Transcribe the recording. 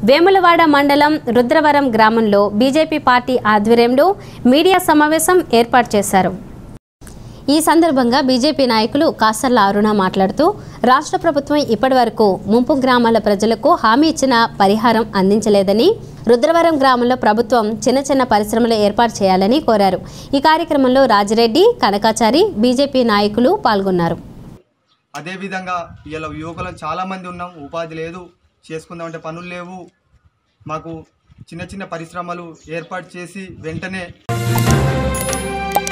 వేములవాడ మండలం రుద్రవరం గ్రామంలో BJP party ఆధ్వర్యంలో మీడియా సమావేశం ఏర్పాటు చేశారు ఈ సందర్భంగా బీజేపీ నాయకులు కాసర్ల అరుణ మాట్లాడుతూ రాష్ట్ర ప్రభుత్వం ఇప్పటివరకు ముంపు గ్రామాల ప్రజలకు హామీ ఇచ్చిన పరిహారం అందించలేదని రుద్రవరం గ్రామంలో ప్రభుత్వం చిన్న చిన్న పరిశ్రమలు ఏర్పాటు చేయాలని కోరారు ఈ కార్యక్రమంలో రాజిరెడ్డి కనకాచారి బీజేపీ నాయకులు పాల్గొన్నారు అదేవిధంగా ఇలా యువకులు చాలామంది ఉన్నాం ఉపాధి లేదు చేసుకుందామంటే పనులు లేవు మాకు చిన్న చిన్న పరిశ్రమలు ఏర్పాటు చేసి వెంటనే